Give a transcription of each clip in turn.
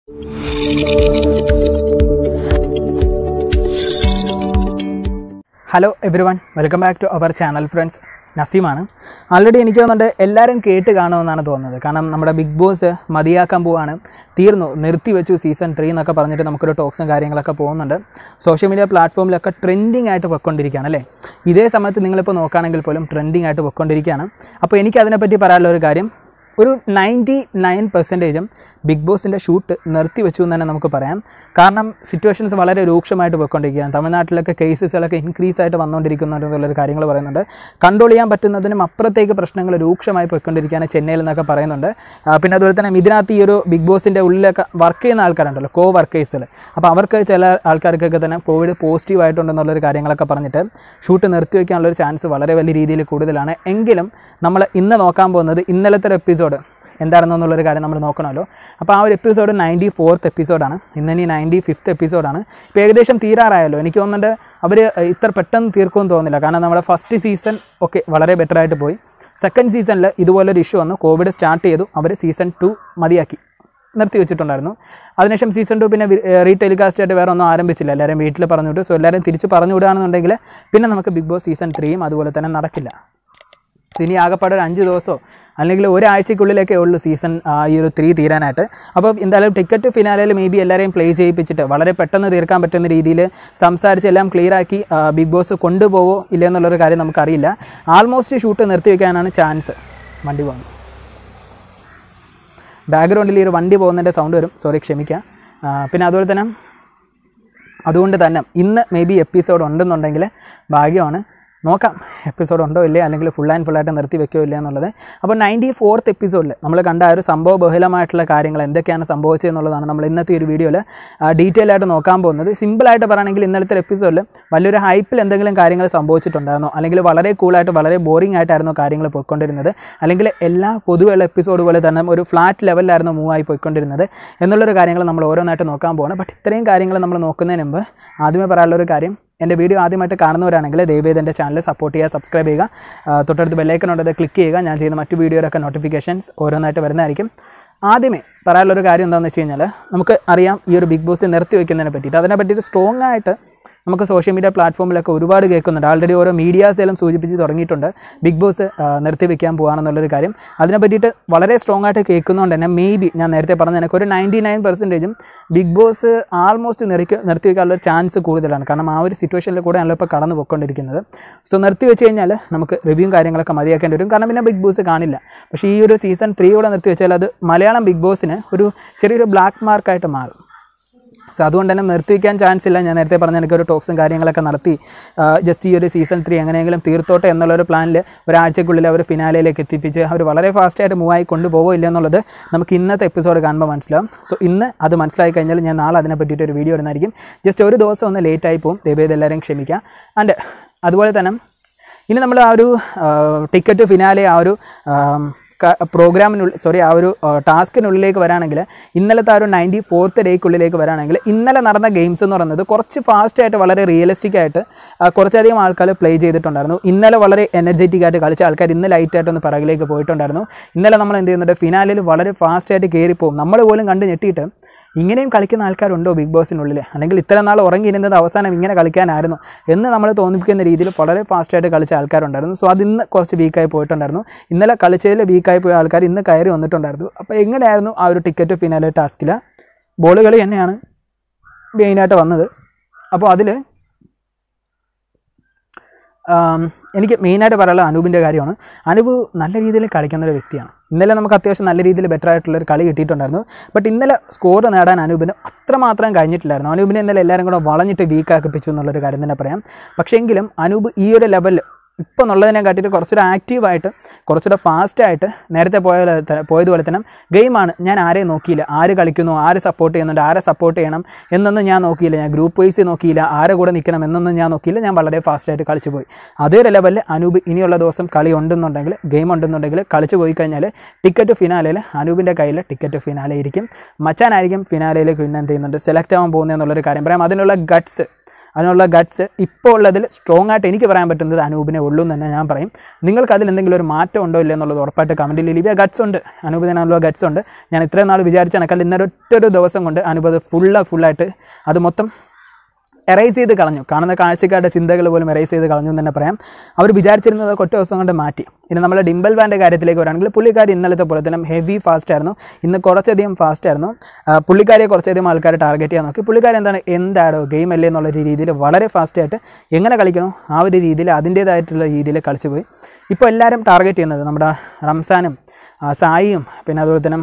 hello every one welcome back to our channel friends നസീമാണ് already എനിക്ക് തോന്നുന്നുണ്ട് എല്ലാവരും കേട്ട് കാണുമെന്നാണ് തോന്നുന്നത് കാരണം നമ്മുടെ ബിഗ് ബോസ് മതിയാക്കാൻ പോവാണ് തീർന്നു നിർത്തി വെച്ചു സീസൺ ത്രീ എന്നൊക്കെ പറഞ്ഞിട്ട് നമുക്കൊരു ടോക്സും കാര്യങ്ങളൊക്കെ പോകുന്നുണ്ട് സോഷ്യൽ മീഡിയ പ്ലാറ്റ്ഫോമിലൊക്കെ ട്രെൻഡിങ് ആയിട്ട് പൊയ്ക്കൊണ്ടിരിക്കുകയാണ് അല്ലേ ഇതേ സമയത്ത് നിങ്ങളിപ്പോൾ നോക്കുകയാണെങ്കിൽ പോലും ട്രെൻഡിങ് ആയിട്ട് പൊയ്ക്കൊണ്ടിരിക്കുകയാണ് അപ്പോൾ എനിക്ക് അതിനെപ്പറ്റി പറയാനുള്ള ഒരു കാര്യം ഒരു നയൻറ്റി നയൻ പെർസെൻറ്റേജും ബിഗ് ബോസിൻ്റെ ഷൂട്ട് നിർത്തി വെച്ചു എന്ന് തന്നെ നമുക്ക് പറയാം കാരണം സിറ്റുവേഷൻസ് വളരെ രൂക്ഷമായിട്ട് പോയിക്കൊണ്ടിരിക്കുകയാണ് തമിഴ്നാട്ടിലൊക്കെ കേസസുകളൊക്കെ ഇൻക്രീസ് ആയിട്ട് വന്നുകൊണ്ടിരിക്കുന്നുണ്ട് എന്നുള്ളൊരു കാര്യങ്ങൾ പറയുന്നുണ്ട് കൺട്രോൾ ചെയ്യാൻ പറ്റുന്നതിനും അപ്പുറത്തേക്ക് പ്രശ്നങ്ങൾ രൂക്ഷമായി പോയിക്കൊണ്ടിരിക്കുകയാണ് ചെന്നൈയിൽ നിന്നൊക്കെ പറയുന്നുണ്ട് ആ, പിന്നെ അതുപോലെ തന്നെ ഇതിനകത്ത് ഈ ഒരു ബിഗ് ബോസിൻ്റെ ഉള്ളിലൊക്കെ വർക്ക് ചെയ്യുന്ന ആൾക്കാരുണ്ടല്ലോ കോ വർക്കേഴ്സിൽ അപ്പോൾ അവർക്ക് ചില ആൾക്കാർക്കൊക്കെ തന്നെ കോവിഡ് പോസിറ്റീവ് ആയിട്ടുണ്ടെന്നുള്ളൊരു കാര്യങ്ങളൊക്കെ പറഞ്ഞിട്ട് ഷൂട്ട് നിർത്തി വയ്ക്കാനുള്ളൊരു ചാൻസ് വളരെ വലിയ രീതിയിൽ കൂടുതലാണ് എങ്കിലും നമ്മൾ ഇന്ന് നോക്കാൻ പോകുന്നത് ഇന്നലത്തെ ഒരു എപ്പിസോഡ് എന്താണെന്നുള്ളൊരു കാര്യം നമ്മൾ നോക്കണമല്ലോ അപ്പോൾ ആ ഒരു എപ്പിസോഡ് നയൻറ്റി ഫോർത്ത് എപ്പിസോഡാണ് ഇന്ന് ഇനി നയൻറ്റി ഫിഫ്ത്ത് എപ്പിസോഡാണ് ഇപ്പോൾ ഏകദേശം തീരാറായല്ലോ എനിക്ക് തോന്നുന്നുണ്ട് അവർ ഇത്ര പെട്ടെന്ന് തീർക്കുമെന്ന് തോന്നുന്നില്ല കാരണം നമ്മുടെ ഫസ്റ്റ് സീസൺ ഒക്കെ വളരെ ബെറ്റർ ആയിട്ട് പോയി സെക്കൻഡ് സീസണിൽ ഇതുപോലൊരു ഇഷ്യൂ വന്നു കോവിഡ് സ്റ്റാർട്ട് ചെയ്തു അവർ സീസൺ ടു മതിയാക്കി നിർത്തി വെച്ചിട്ടുണ്ടായിരുന്നു അതിനുശേഷം സീസൺ ടു പിന്നെ റീടെലികാസ്റ്റ് ആയിട്ട് വേറെ ഒന്നും ആരംഭിച്ചില്ല എല്ലാവരും വീട്ടിൽ പറഞ്ഞു വിട്ടു സോ എല്ലാവരും തിരിച്ച് പറഞ്ഞു വിടുകയാണെന്നുണ്ടെങ്കിൽ പിന്നെ നമുക്ക് ബിഗ് ബോസ് സീസൺ ത്രീയും അതുപോലെ തന്നെ നടക്കില്ല സോ ഇനി ആകെപ്പാടെ ഒരു അഞ്ച് ദിവസമോ അല്ലെങ്കിൽ ഒരാഴ്ചയ്ക്കുള്ളിലൊക്കെ ഉള്ളൂ സീസൺ ഈ ഒരു ത്രീ തീരാനായിട്ട് അപ്പോൾ എന്തായാലും ടിക്കറ്റ് ഫിനാലയിൽ മേ ബി എല്ലാവരെയും പ്ലേ ചെയ്യിപ്പിച്ചിട്ട് വളരെ പെട്ടെന്ന് തീർക്കാൻ പറ്റുന്ന രീതിയിൽ സംസാരിച്ച് എല്ലാം ക്ലിയർ ആക്കി ആ, ബിഗ് ബോസ് കൊണ്ടുപോവോ ഇല്ല എന്നുള്ളൊരു കാര്യം നമുക്കറിയില്ല ആൾമോസ്റ്റ് ഷൂട്ട് നിർത്തി വയ്ക്കാനാണ് ചാൻസ് വണ്ടി പോകുന്നത് ബാക്ക്ഗ്രൗണ്ടിൽ ഈ ഒരു വണ്ടി പോകുന്നതിൻ്റെ സൗണ്ട് വരും സോറി ക്ഷമിക്കുക ആ, പിന്നെ അതുപോലെ തന്നെ അതുകൊണ്ട് തന്നെ ഇന്ന് മേ ബി എപ്പിസോഡ് ഉണ്ടെന്നുണ്ടെങ്കിൽ ഭാഗ്യമാണ് നോക്കാം എപ്പിസോഡ് ഉണ്ടോ ഇല്ലേ അല്ലെങ്കിൽ ഫുൾ ആൻഡ് ഫുള്ളായിട്ട് നിർത്തി വെക്കോ ഇല്ല എന്നുള്ളത് അപ്പോൾ നയൻറ്റി ഫോർത്ത് എപ്പിസോഡിൽ നമ്മൾ കണ്ട ആ ഒരു സംഭവ ബഹുലമായിട്ടുള്ള കാര്യങ്ങൾ എന്തൊക്കെയാണ് സംഭവിച്ചതെന്നുള്ളതാണ് നമ്മൾ ഇന്നത്തെ ഈ ഒരു വീഡിയോയിൽ ഡീറ്റെയിൽ ആയിട്ട് നോക്കാൻ പോകുന്നത് സിമ്പിളായിട്ട് പറയുകയാണെങ്കിൽ ഇന്നലത്തെ എപ്പിസോഡിൽ വലിയൊരു ഹൈപ്പിൽ എന്തെങ്കിലും കാര്യങ്ങൾ സംഭവിച്ചിട്ടുണ്ടായിരുന്നോ അല്ലെങ്കിൽ വളരെ കൂളായിട്ട് വളരെ ബോറിംഗ് ആയിട്ടായിരുന്നു കാര്യങ്ങൾ പോയിക്കൊണ്ടിരുന്നത് അല്ലെങ്കിൽ എല്ലാ പൊതുവെയുള്ള എപ്പിസോഡ് പോലെ തന്നെ ഒരു ഫ്ലാറ്റ് ലെവലിലായിരുന്നു മൂവ് ആയി പോയിക്കൊണ്ടിരുന്നത് എന്നുള്ളൊരു കാര്യങ്ങൾ നമ്മൾ ഓരോന്നായിട്ട് നോക്കാൻ പോകണം ബട്ട് ഇത്രയും കാര്യങ്ങൾ നമ്മൾ നോക്കുന്നതിന് മുമ്പ് ആദ്യമേ പറയാനുള്ള ഒരു കാര്യം എൻ്റെ വീഡിയോ ആദ്യമായിട്ട് കാണുന്നവരാണെങ്കിൽ ദയവേത് എൻ്റെ ചാനൽ സപ്പോർട്ട് ചെയ്യുക സബ്സ്ക്രൈബ് ചെയ്യുക ആ, തൊട്ടടുത്ത് ബെല്ലൈക്കൺ ഉണ്ട് അത് ക്ലിക്ക് ചെയ്യുക ഞാൻ ചെയ്യുന്ന മറ്റു വീഡിയോയിലൊക്കെ നോട്ടിഫിക്കേഷൻസ് ഓരോന്നായിട്ട് വരുന്നതായിരിക്കും ആദ്യമേ പറയാനുള്ളൊരു കാര്യം എന്താണെന്ന് വെച്ച് കഴിഞ്ഞാൽ നമുക്ക് അറിയാം ഈ ഒരു ബിഗ് ബോസ് നിർത്തി വയ്ക്കുന്നതിനെ പറ്റിയിട്ട് അതിനെ പറ്റിയിട്ട് സ്ട്രോങ് ആയിട്ട് നമുക്ക് സോഷ്യൽ മീഡിയ പ്ലാറ്റ്ഫോമിലൊക്കെ ഒരുപാട് കേൾക്കുന്നുണ്ട് ആൾറെഡി ഓരോ മീഡിയാസ് എല്ലാം സൂചിപ്പിച്ച് തുടങ്ങിയിട്ടുണ്ട് ബിഗ് ബോസ് ആ, നിർത്തി വെക്കാൻ പോകാണെന്നുള്ളൊരു കാര്യം അതിനെ പറ്റിയിട്ട് വളരെ സ്ട്രോങ് ആയിട്ട് കേൾക്കുന്നതുകൊണ്ട് തന്നെ മേ ബി ഞാൻ നേരത്തെ പറഞ്ഞ എനിക്ക് ഒരു നയൻറ്റി നയൻ പെർസെൻറ്റേജും ബിഗ് ബോസ് ആൾമോസ്റ്റ് നിർത്തി നിർത്തി വെക്കാനുള്ള ഒരു ചാൻസ് കൂടുതലാണ് കാരണം ആ ഒരു സിറ്റുവേഷനിൽ കൂടെ ആണല്ലോ ഇപ്പോൾ കടന്നു പോയിക്കൊണ്ടിരിക്കുന്നത് സോ നിർത്തി വെച്ച് കഴിഞ്ഞാൽ നമുക്ക് റിവ്യൂ കാര്യങ്ങളൊക്കെ മതിയാക്കേണ്ടി വരും കാരണം പിന്നെ ബിഗ് ബോസ് കാണില്ല പക്ഷേ ഈ ഒരു സീസൺ ത്രീ കൂടെ നിർത്തി വെച്ചാൽ അത് മലയാളം ബിഗ് ബോസിന് ഒരു ചെറിയൊരു ബ്ലാക്ക് മാർക്കായിട്ട് മാറും സോ അതുകൊണ്ട് തന്നെ നിർത്തിവെക്കാൻ ചാൻസ് ഇല്ല ഞാൻ നേരത്തെ പറഞ്ഞ എനിക്കൊരു ടോക്സും കാര്യങ്ങളൊക്കെ നടത്തി ജസ്റ്റ് ഈ ഒരു സീസൺ ത്രീ എങ്ങനെയെങ്കിലും തീർത്തോട്ടെ എന്നുള്ളൊരു പ്ലാനിൽ ഒരാഴ്ചക്കുള്ളിൽ അവർ ഫിനാലയിലേക്ക് എത്തിപ്പിച്ച് അവർ വളരെ ഫാസ്റ്റായിട്ട് മൂവ് ആയി കൊണ്ടുപോകോ ഇല്ല എന്നുള്ളത് നമുക്ക് ഇന്നത്തെ എപ്പിസോഡ് കാണുമ്പോൾ മനസ്സിലാവും സോ ഇന്ന് അത് മനസ്സിലായി കഴിഞ്ഞാൽ ഞാൻ നാളെ അതിനെ പറ്റിയിട്ട് ഒരു വീഡിയോ ഇടുന്നതായിരിക്കും ജസ്റ്റ് ഒരു ദിവസം ഒന്ന് ലേറ്റായി പോകും ദയവേത് എല്ലാവരും ക്ഷമിക്കുക ആൻഡ് അതുപോലെ തന്നെ ഇനി നമ്മൾ ആ ഒരു ടിക്കറ്റ് ഫിനാലെ ആ ഒരു പ്രോഗ്രാമിനുള്ളിൽ സോറി ആ ഒരു ടാസ്കിനുള്ളിലേക്ക് വരാണെങ്കിൽ ഇന്നലത്തെ ആ ഒരു നയൻറ്റി ഫോർത്ത് ഡേക്കുള്ളിലേക്ക് വരാണെങ്കിൽ ഇന്നലെ നടന്ന ഗെയിംസ് എന്ന് പറയുന്നത് കുറച്ച് ഫാസ്റ്റ് ആയിട്ട് വളരെ റിയലിസ്റ്റിക് ആയിട്ട് ആ, കുറച്ചധികം ആൾക്കാർ പ്ലേ ചെയ്തിട്ടുണ്ടായിരുന്നു ഇന്നലെ വളരെ എനർജറ്റിക് ആയിട്ട് കളിച്ച ആൾക്കാർ ഇന്ന് ലൈറ്റ് ആയിട്ടൊന്ന് പിറകിലേക്ക് പോയിട്ടുണ്ടായിരുന്നു ഇന്നലെ നമ്മൾ എന്ത് ചെയ്യുന്നുണ്ട് ഫിനാലിൽ വളരെ ഫാസ്റ്റ് ആയിട്ട് കയറിപ്പോവും നമ്മൾ പോലും കണ്ട് ഞെട്ടിയിട്ട് ഇങ്ങനെയും കളിക്കുന്ന ആൾക്കാരുണ്ടോ ബിഗ് ബോസിനുള്ളിൽ അല്ലെങ്കിൽ ഇത്ര നാൾ ഉറങ്ങിയിരുന്നത് അവസാനം ഇങ്ങനെ കളിക്കാനായിരുന്നു എന്ന് നമ്മൾ തോന്നിപ്പിക്കുന്ന രീതിയിൽ വളരെ ഫാസ്റ്റായിട്ട് കളിച്ച ആൾക്കാരുണ്ടായിരുന്നു സോ അത് ഇന്ന് കുറച്ച് വീക്കായി പോയിട്ടുണ്ടായിരുന്നു ഇന്നലെ കളിച്ചതിൽ വീക്കായി പോയ ആൾക്കാർ ഇന്ന് കയറി വന്നിട്ടുണ്ടായിരുന്നു അപ്പോൾ എങ്ങനെയായിരുന്നു ആ ഒരു ടിക്കറ്റ് ഫിനാലെ ടാസ്കിൽ ബോൾ കളി തന്നെയാണ് മെയിനായിട്ട് വന്നത് അപ്പോൾ അതിൽ ആം, എനിക്ക് മെയിനായിട്ട് പറയാനുള്ളത് അനൂപിൻ്റെ കാര്യമാണ് അനൂപ് നല്ല രീതിയിൽ കളിക്കുന്ന ഒരു വ്യക്തിയാണ് ഇന്നലെ നമുക്ക് അത്യാവശ്യം നല്ല രീതിയിൽ ബെറ്റർ ആയിട്ടുള്ള ഒരു കളി കിട്ടിയിട്ടുണ്ടായിരുന്നു ബട്ട് ഇന്നലെ സ്കോർ നേടാൻ അനൂപിന് അത്രമാത്രം കഴിഞ്ഞിട്ടില്ലായിരുന്നു അനൂപിനെ ഇന്നലെ എല്ലാവരും കൂടെ വളഞ്ഞിട്ട് വീക്ക് ആക്കിപ്പിച്ചു എന്നുള്ളൊരു കാര്യം തന്നെ പറയാം പക്ഷേ എങ്കിലും അനൂപ് ഈ ഒരു ലെവലിൽ ഇപ്പോൾ എന്നുള്ളതിനെ കാട്ടിയിട്ട് കുറച്ചുകൂടെ ആക്റ്റീവായിട്ട് കുറച്ചുകൂടെ ഫാസ്റ്റായിട്ട് നേരത്തെ പോയ പോലെ ത- പോയതുപോലെ തന്നെ ഗെയിമാണ് ഞാൻ ആരെയും നോക്കിയില്ല ആര് കളിക്കുന്നു ആര് സപ്പോർട്ട് ചെയ്യുന്നുണ്ട് ആരെ സപ്പോർട്ട് ചെയ്യണം എന്നൊന്നും ഞാൻ നോക്കിയില്ല ഞാൻ ഗ്രൂപ്പ് വൈസ് നോക്കിയില്ല ആരെ കൂടെ നിൽക്കണം എന്നൊന്നും ഞാൻ നോക്കിയില്ല ഞാൻ വളരെ ഫാസ്റ്റായിട്ട് കളിച്ചു പോയി അതേ ഒരു ലെവലിൽ അനൂപ് ഇനിയുള്ള ദിവസം കളി ഉണ്ടെന്നുണ്ടെങ്കിൽ ഗെയിം ഉണ്ടെന്നുണ്ടെങ്കിൽ കളിച്ചു പോയി കഴിഞ്ഞാൽ ടിക്കറ്റ് ഫിനാലയിൽ അനൂപിൻ്റെ കയ്യിൽ ടിക്കറ്റ് ഫിനാലെ ഇരിക്കും മച്ചാനായിരിക്കും ഫിനാലയിലേക്ക് പിന്നെ എന്ത് ചെയ്യുന്നുണ്ട് സെലക്ട് ആവാൻ പോകുന്നത് എന്നുള്ളൊരു കാര്യം പറയാം അതിനുള്ള ഗട്ട്സ് അതിനുള്ള ഗട്ട്സ് ഇപ്പോൾ ഉള്ളതിൽ സ്ട്രോങ് ആയിട്ട് എനിക്ക് പറയാൻ പറ്റുന്നത് അനൂപിനെ ഉള്ളൂ എന്ന് തന്നെ ഞാൻ പറയും നിങ്ങൾക്ക് അതിൽ എന്തെങ്കിലും ഒരു മാറ്റം ഉണ്ടോ ഇല്ലയോ എന്നുള്ളത് ഉറപ്പായിട്ട് കമൻറ്റിൽ ലിവിയ ഗട്ട്സ് ഉണ്ട് അനൂപിനുള്ള ഗട്ട്സ് ഉണ്ട് ഞാൻ ഇത്രയും നാൾ വിചാരിച്ച കണക്കാൽ ഇന്നൊരൊറ്റ ഒരു ദിവസം കൊണ്ട് അനൂപ് അത് ഫുള്ള് ഫുള്ളായിട്ട് അത് മൊത്തം എറൈസ് ചെയ്ത് കളഞ്ഞു കാണുന്ന കാഴ്ചക്കാരുടെ ചിന്തകൾ പോലും എറൈസ് ചെയ്ത് കളഞ്ഞു എന്ന് തന്നെ പറയാം അവർ വിചാരിച്ചിരുന്നത് ഒറ്റ ദിവസം കൊണ്ട് മാറ്റി ഇനി നമ്മൾ ഡിംബൽ ബാൻ്റെ കാര്യത്തിലേക്ക് വരാണെങ്കിൽ പുള്ളിക്കാരി ഇന്നലത്തെ പോലെ തന്നെ ഹെവി ഫാസ്റ്റ് ആയിരുന്നു ഇന്ന് കുറച്ചധികം ഫാസ്റ്റ് ആയിരുന്നു ആ, പുള്ളിക്കാരിയെ കുറച്ചധികം ആൾക്കാർ ടാർഗറ്റ് ചെയ്യാൻ നോക്കി പുള്ളിക്കാരി എന്താണ് എന്താടോ ഗെയിം അല്ലേ എന്നുള്ള ഒരു രീതിയിൽ വളരെ ഫാസ്റ്റ് ആയിട്ട് എങ്ങനെ കളിക്കണോ ആ ഒരു രീതിയിൽ അതിൻ്റേതായിട്ടുള്ള രീതിയിൽ കളിച്ചു പോയി ഇപ്പോൾ എല്ലാവരും ടാർഗറ്റ് ചെയ്യുന്നത് നമ്മുടെ റംസാനും ആ, സായിയും പിന്നെ അതുപോലെ തന്നെ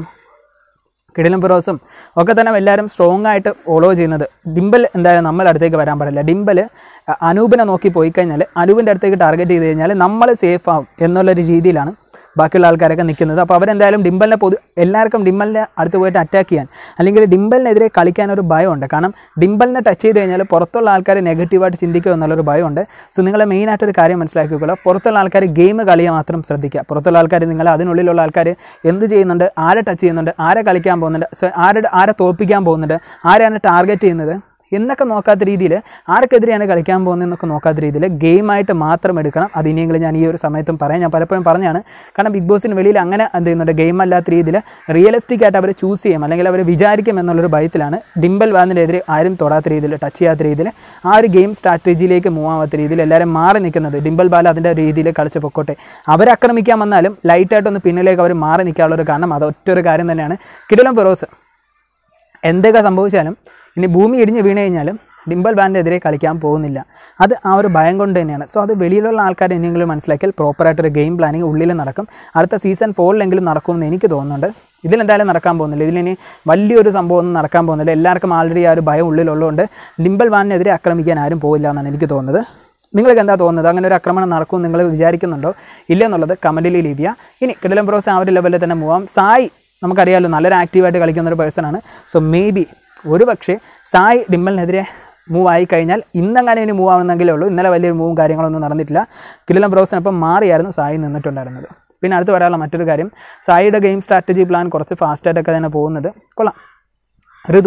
കിടിലും ഫിറോസും ഒക്കെ തന്നെ എല്ലാവരും സ്ട്രോങ് ആയിട്ട് ഫോളോ ചെയ്യുന്നത് ഡിംബൽ എന്തായാലും നമ്മളെ അടുത്തേക്ക് വരാൻ പാടില്ല ഡിംബൽ അ- അനൂപിനെ നോക്കി പോയി കഴിഞ്ഞാൽ അനൂപിൻ്റെ അടുത്തേക്ക് ടാർഗറ്റ് ചെയ്ത് കഴിഞ്ഞാൽ നമ്മൾ സേഫ് ആവും എന്നുള്ളൊരു രീതിയിലാണ് ബാക്കിയുള്ള ആൾക്കാരൊക്കെ നിൽക്കുന്നത് അപ്പോൾ അവരെന്തായാലും ഡിംബലിനെ പൊതു എല്ലാവർക്കും ഡിംബലിനെ അടുത്ത് പോയിട്ട് അറ്റാക്ക് ചെയ്യാൻ അല്ലെങ്കിൽ ഡിംബലിനെതിരെ കളിക്കാൻ ഒരു ഭയമുണ്ട് കാരണം ഡിംബലിനെ ടച്ച് ചെയ്ത് കഴിഞ്ഞാൽ പുറത്തുള്ള ആൾക്കാർ നെഗറ്റീവായിട്ട് ചിന്തിക്കുക എന്നുള്ളൊരു ഭയമുണ്ട് സോ നിങ്ങൾ മെയിനായിട്ടൊരു കാര്യം മനസ്സിലാക്കിക്കൊള്ളുക പുറത്തുള്ള ആൾക്കാർ ഗെയിം കളിയെ മാത്രം ശ്രദ്ധിക്കുക പുറത്തുള്ള ആൾക്കാർ നിങ്ങൾ അതിനുള്ളിലുള്ള ആൾക്കാർ എന്ത് ചെയ്യുന്നുണ്ട് ആരെ ടച്ച് ചെയ്യുന്നുണ്ട് ആരെ കളിക്കാൻ പോകുന്നുണ്ട് സോ ആരുടെ ആരെ തോൽപ്പിക്കാൻ പോകുന്നുണ്ട് ആരെയാണ് ടാർഗറ്റ് ചെയ്യുന്നത് എന്നൊക്കെ നോക്കാത്ത രീതിയിൽ ആർക്കെതിരെയാണ് കളിക്കാൻ പോകുന്നതെന്നൊക്കെ നോക്കാത്ത രീതിയിൽ ഗെയിമായിട്ട് മാത്രം എടുക്കണം അത് ഇനിയെങ്കിലും ഞാൻ ഈ ഒരു സമയത്തും പറയാം ഞാൻ പലപ്പോഴും പറഞ്ഞാണ് കാരണം ബിഗ് ബോസിന് വെളിയിൽ അങ്ങനെ എന്ത് ചെയ്യുന്നുണ്ട് ഗെയിം അല്ലാത്ത രീതിയിൽ റിയലിസ്റ്റിക് ആയിട്ട് അവർ ചൂസ് ചെയ്യും അല്ലെങ്കിൽ അവർ വിചാരിക്കും എന്നുള്ളൊരു ഭയത്തിലാണ് ഡിംബൽ വാദിനെതിരെ ആരും തൊടാത്ത രീതിയിൽ ടച്ച് ചെയ്യാത്ത രീതിയിൽ ആ ഒരു ഗെയിം സ്ട്രാറ്റജിയിലേക്ക് മൂവ് ആവാത്ത രീതിയിൽ എല്ലാവരും മാറി നിൽക്കുന്നത് ഡിംബൽ ബാല അതിൻ്റെ രീതിയിൽ കളിച്ച് പൊക്കോട്ടെ അവരാക്രമിക്കാൻ വന്നാലും ലൈറ്റായിട്ടൊന്ന് പിന്നിലേക്ക് അവർ മാറി നിൽക്കാനുള്ള ഒരു കാരണം അത് ഒറ്റ ഒരു കാര്യം തന്നെയാണ് കിടിലം ഫിറോസ് എന്തൊക്കെ സംഭവിച്ചാലും ഇനി ഭൂമി ഇടിഞ്ഞ് വീണ് കഴിഞ്ഞാലും ഡിംബൽ ബാൻഡിനെതിരെ കളിക്കാൻ പോകുന്നില്ല അത് ആ ഒരു ഭയം കൊണ്ട് തന്നെയാണ് സോ അത് വെളിയിലുള്ള ആൾക്കാർ എന്തെങ്കിലും മനസ്സിലാക്കിയാൽ പ്രോപ്പറായിട്ടൊരു ഗെയിം പ്ലാനിങ് ഉള്ളിൽ നടക്കും അടുത്ത സീസൺ ഫോറിലെങ്കിലും നടക്കുമെന്ന് എനിക്ക് തോന്നുന്നുണ്ട് ഇതിലെന്തായാലും നടക്കാൻ പോകുന്നില്ല ഇതിലിനി വലിയൊരു സംഭവം ഒന്നും നടക്കാൻ പോകുന്നില്ല എല്ലാവർക്കും ആൾറെഡി ആ ഒരു ഭയം ഉള്ളിലുള്ളതുകൊണ്ട് ഡിംബൽ ബാൻഡിനെതിരെ ആക്രമിക്കാൻ ആരും പോകില്ല എന്നാണ് എനിക്ക് തോന്നുന്നത് നിങ്ങൾക്ക് എന്താ തോന്നുന്നത് അങ്ങനെ ഒരു ആക്രമണം നടക്കും നിങ്ങൾ വിചാരിക്കുന്നുണ്ടോ ഇല്ല എന്നുള്ളത് കമൻറ്റിൽ ലീവ് ചെയ്യുക ഇനി കിടലം ബ്രോസ് ആ ഒരു ലെവലിൽ തന്നെ മൂവാം സായി നമുക്കറിയാമല്ലോ നല്ലൊരു ആക്റ്റീവായിട്ട് കളിക്കുന്ന ഒരു പേഴ്സണാണ് സോ മേ ബി ഒരു പക്ഷേ സായി ഡിമ്മലിനെതിരെ മൂവ് ആയി കഴിഞ്ഞാൽ ഇന്നങ്ങനെ ഇനി മൂവ് ആവുന്നെങ്കിലേ ഉള്ളൂ ഇന്നലെ വലിയൊരു മൂവും കാര്യങ്ങളൊന്നും നടന്നിട്ടില്ല കിടിലം ബ്രോസിനൊപ്പം മാറിയായിരുന്നു സായി നിന്നിട്ടുണ്ടായിരുന്നത് പിന്നെ അടുത്ത് പറയാനുള്ള മറ്റൊരു കാര്യം സായിയുടെ ഗെയിം സ്ട്രാറ്റജി പ്ലാൻ കുറച്ച് ഫാസ്റ്റായിട്ടൊക്കെ തന്നെ പോകുന്നത് കൊള്ളാം ഋതു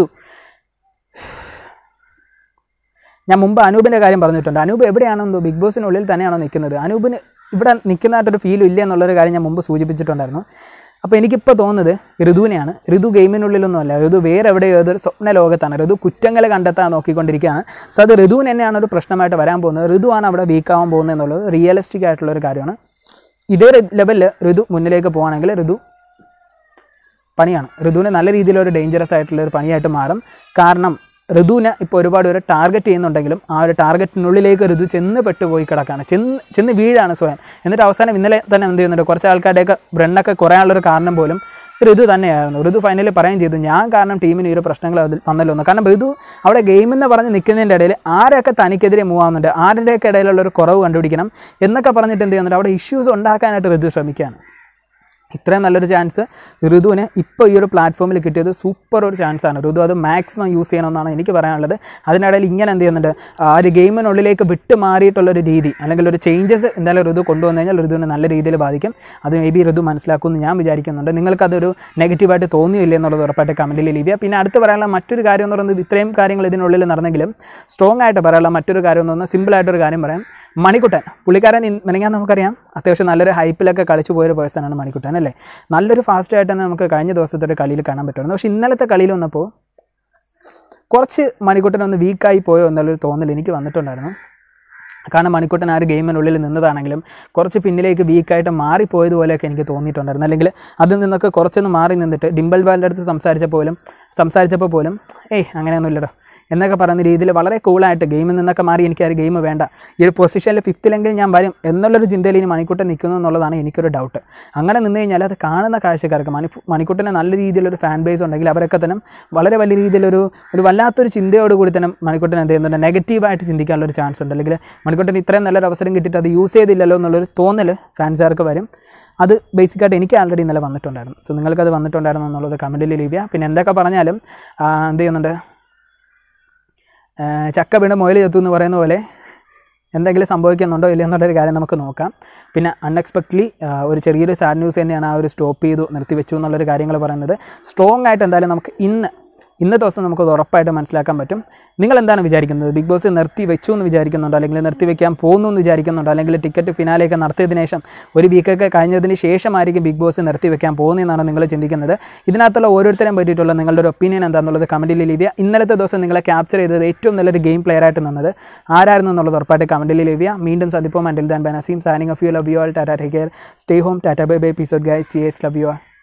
ഞാൻ മുമ്പ് അനൂപിൻ്റെ കാര്യം പറഞ്ഞിട്ടുണ്ട് അനൂപ് എവിടെയാണെന്നോ ബിഗ് ബോസിനുള്ളിൽ തന്നെയാണോ നിൽക്കുന്നത് അനൂപിന് ഇവിടെ നിൽക്കുന്നതായിട്ടൊരു ഫീൽ ഇല്ല എന്നുള്ളൊരു കാര്യം ഞാൻ മുമ്പ് സൂചിപ്പിച്ചിട്ടുണ്ടായിരുന്നു അപ്പോൾ എനിക്കിപ്പോൾ തോന്നുന്നത് ഋതുവിനെയാണ് ഋതു ഗെയിമിനുള്ളിലൊന്നുമല്ല ഋതു വേറെ എവിടെയോ ഏതൊരു സ്വപ്ന ലോകത്താണ് ഋതു കുറ്റങ്ങൾ കണ്ടെത്താൻ നോക്കിക്കൊണ്ടിരിക്കുകയാണ് സോ അത് ഋതുവിന് തന്നെയാണ് ഒരു പ്രശ്നമായിട്ട് വരാൻ പോകുന്നത് ഋതുവാണ് അവിടെ വീക്കാവാൻ പോകുന്നത് എന്നുള്ളത് റിയലിസ്റ്റിക് ആയിട്ടുള്ള ഒരു കാര്യമാണ് ഇതേ ലെവലിൽ ഋതു മുന്നിലേക്ക് പോകുകയാണെങ്കിൽ ഋതു പണിയാണ് ഋതുവിന് നല്ല രീതിയിലൊരു ഡേഞ്ചറസ് ആയിട്ടുള്ള ഒരു പണിയായിട്ട് മാറും കാരണം ഋതുവിനെ ഇപ്പോൾ ഒരുപാട് പേര് ടാർഗറ്റ് ചെയ്യുന്നുണ്ടെങ്കിലും ആ ഒരു ടാർഗറ്റിനുള്ളിലേക്ക് ഋതു ചെന്ന് പെട്ടുപോയി കിടക്കുകയാണ് ചെന്ന് ചെന്ന് വീഴാണ് സ്വയം എന്നിട്ട് അവസാനം ഇന്നലെ തന്നെ എന്ത് ചെയ്യുന്നുണ്ട് കുറച്ച് ആൾക്കാരുടെയൊക്കെ ബ്രണ്ണൊക്കെ കുറയാനുള്ളൊരു കാരണം പോലും ഋതു തന്നെയായിരുന്നു ഋതു ഫൈനലിൽ പറയുകയും ചെയ്തു ഞാൻ കാരണം ടീമിന് ഈ ഒരു പ്രശ്നങ്ങൾ അതിൽ വന്നല്ലോ എന്ന് കാരണം ഋതു അവിടെ ഗെയിം എന്ന് പറഞ്ഞ് നിൽക്കുന്നതിൻ്റെ ഇടയിൽ ആരൊക്കെ തനിക്കെതിരെ മൂവ് ആവുന്നുണ്ട് ആരുടെയൊക്കെ ഇടയിലുള്ള ഒരു കുറവ് കണ്ടുപിടിക്കണം എന്നൊക്കെ പറഞ്ഞിട്ട് എന്ത് ചെയ്യുന്നുണ്ട് അവിടെ ഇഷ്യൂസ് ഉണ്ടാക്കാനായിട്ട് ഋതു ശ്രമിക്കുകയാണ് ഇത്രയും നല്ലൊരു ചാൻസ് ഋതുവിന് ഇപ്പോൾ ഈ ഒരു പ്ലാറ്റ്ഫോമിൽ കിട്ടിയത് സൂപ്പർ ഒരു ചാൻസാണ് ഋതു അത് മാക്സിമം യൂസ് ചെയ്യണമെന്നാണ് എനിക്ക് പറയാനുള്ളത് അതിനിടയിൽ ഇങ്ങനെ എന്ത് ചെയ്യുന്നുണ്ട് ആ ഒരു ഗെയിമിനുള്ളിലേക്ക് വിട്ട് മാറിയിട്ടുള്ളൊരു രീതി അല്ലെങ്കിൽ ഒരു ചേഞ്ചസ് എന്തായാലും ഋതു കൊണ്ടുവന്നു കഴിഞ്ഞാൽ ഋതുവിനെ നല്ല രീതിയിൽ ബാധിക്കും അത് മേ ബി ഋതു മനസ്സിലാക്കുമെന്ന് ഞാൻ വിചാരിക്കുന്നുണ്ട് നിങ്ങൾക്കതൊരു നെഗറ്റീവായിട്ട് തോന്നിയില്ല എന്നുള്ളത് ഉറപ്പായിട്ട് കമൻറ്റിൽ ലീവ് ചെയ്യുക പിന്നെ അടുത്ത് പറയാനുള്ള മറ്റൊരു കാര്യം എന്ന് പറയുന്നത് ഇത്രയും കാര്യങ്ങൾ ഇതിനുള്ളിൽ നടന്നെങ്കിലും സ്ട്രോങ് ആയിട്ട് പറയാനുള്ള മറ്റൊരു കാര്യം എന്ന് പറഞ്ഞാൽ സിമ്പിളായിട്ടൊരു കാര്യം പറയാം മണിക്കുട്ടൻ പുള്ളിക്കാരൻ മെനങ്ങാൻ നമുക്കറിയാം അത്യാവശ്യം നല്ലൊരു ഹൈപ്പിലൊക്കെ കളിച്ചു പോയൊരു പേഴ്സണാണ് മണിക്കുട്ടൻ അല്ലേ നല്ലൊരു ഫാസ്റ്റ് ആയിട്ട് തന്നെ നമുക്ക് കഴിഞ്ഞ ദിവസത്തെ ഒരു കളിയിൽ കാണാൻ പറ്റുമായിരുന്നു പക്ഷേ ഇന്നലത്തെ കളിയിൽ വന്നപ്പോൾ കുറച്ച് മണിക്കുട്ടൻ ഒന്ന് വീക്കായി പോയോ എന്നുള്ളൊരു തോന്നൽ എനിക്ക് വന്നിട്ടുണ്ടായിരുന്നു കാരണം മണിക്കുട്ടൻ ആ ഒരു ഗെയിമിനുള്ളിൽ നിന്നതാണെങ്കിലും കുറച്ച് പിന്നിലേക്ക് വീക്കായിട്ട് മാറിപ്പോയതുപോലെയൊക്കെ എനിക്ക് തോന്നിയിട്ടുണ്ടായിരുന്നു അല്ലെങ്കിൽ അതിൽ നിന്നൊക്കെ കുറച്ചൊന്ന് മാറി നിന്നിട്ട് ഡിംബൽ ബാലിൻ്റെ അടുത്ത് സംസാരിച്ച പോലും സംസാരിച്ചപ്പോൾ പോലും ഏയ് അങ്ങനെയൊന്നുമില്ലടോ എന്നൊക്കെ പറയുന്ന രീതിയിൽ വളരെ കൂളായിട്ട് ഗെയിമിൽ നിന്നൊക്കെ മാറി എനിക്ക് ആ ഒരു ഗെയിം വേണ്ട ഈ ഒരു പൊസിഷനിൽ ഫിഫ്ത്തിലെങ്കിലും ഞാൻ വരും എന്നുള്ളൊരു ചിന്തയിൽ ഇനി മണിക്കുട്ടൻ നിൽക്കുന്നു എന്നുള്ളതാണ് എനിക്കൊരു ഡൗട്ട് അങ്ങനെ നിന്ന് കഴിഞ്ഞാൽ അത് കാണുന്ന കാഴ്ചക്കാർക്ക് മണി മണിക്കുട്ടന് നല്ല രീതിയിലൊരു ഫാൻ ബേസ് ഉണ്ടെങ്കിൽ അവരൊക്കെ തന്നെ വളരെ വലിയ രീതിയിലൊരു ഒരു വല്ലാത്തൊരു ചിന്തയോടുകൂടി തന്നെ മണിക്കുട്ടൻ എന്ത് ചെയ്യുന്നുണ്ട് നെഗറ്റീവായിട്ട് ചിന്തിക്കാനുള്ള ഒരു ചാൻസ് ഉണ്ട് അല്ലെങ്കിൽ മണിക്കുട്ടൻ ഇത്രയും നല്ലൊരു അവസരം കിട്ടിയിട്ട് അത് യൂസ് ചെയ്തില്ലല്ലോ എന്നുള്ളൊരു തോന്നൽ ഫാൻസുകാർക്ക് വരും അത് ബേസിക്കായിട്ട് എനിക്ക് ആൾറെഡി ഇന്നലെ വന്നിട്ടുണ്ടായിരുന്നു സോ നിങ്ങൾക്കത് വന്നിട്ടുണ്ടായിരുന്നു എന്നുള്ളത് കമൻറ്റിൽ ലീവ് ചെയ്യുക പിന്നെ എന്തൊക്കെ പറഞ്ഞാലും ആ, എന്ത് ചെയ്യുന്നുണ്ട് ആ, ചക്ക വീണ് മുയൽ ചെത്തു എന്ന് പറയുന്ന പോലെ എന്തെങ്കിലും സംഭവിക്കുന്നുണ്ടോ ഇല്ലയോ എന്നുള്ളൊരു കാര്യം നമുക്ക് നോക്കാം പിന്നെ അൺഎക്സ്പെക്ട്ലി ഒരു ചെറിയൊരു സാഡ് ന്യൂസ് തന്നെയാണ് ആ ഒരു സ്റ്റോപ്പ് ചെയ്തു നിർത്തിവെച്ചു എന്നുള്ളൊരു കാര്യങ്ങൾ പറയുന്നത് സ്ട്രോങ് ആയിട്ട് എന്തായാലും നമുക്ക് ഇന്ന് ഇന്നത്തെ ദിവസം നമുക്കത് ഉറപ്പായിട്ട് മനസ്സിലാക്കാൻ പറ്റും നിങ്ങൾ എന്താണ് വിചാരിക്കുന്നത് ബിഗ് ബോസ് നിർത്തി വെച്ചു എന്ന് വിചാരിക്കുന്നുണ്ടോ അല്ലെങ്കിൽ നിർത്തി വെക്കാൻ പോകുന്നു എന്ന് വിചാരിക്കുന്നുണ്ടോ അല്ലെങ്കിൽ ടിക്കറ്റ് ഫിനാലെയൊക്കെ നടത്തിയതിനു ശേഷം ഒരു വീക്കൊക്കെ കഴിഞ്ഞതിന് ശേഷമായിരിക്കും ബിഗ് ബോസ് നിർത്തി വെക്കാൻ പോകുന്നതെന്നാണ് നിങ്ങൾ ചിന്തിക്കുന്നത് ഇതിനകത്തുള്ള ഓരോരുത്തരെയും പറ്റിയിട്ടുള്ള നിങ്ങളുടെ ഒരു ഒപ്പീനിയൻ എന്താണെന്നുള്ളത് കമൻറ്റിൽ ലീവ് ചെയ്യുക ഇന്നലത്തെ ദിവസം നിങ്ങളെ ക്യാപ്ചർ ചെയ്തത് ഏറ്റവും നല്ലൊരു ഗെയിം പ്ലെയർ ആയിട്ട് നിന്നത് ആരായിരുന്നു എന്നുള്ളത് ഉറപ്പായിട്ട് കമൻറ്റിൽ ലീവ് ചെയ്യുക വീണ്ടും സദിപ്പോ മൻഡിൽ ദാൻ ബനസീം signing off you love you all tata take care stay home tata bye bye episode guys T S love you all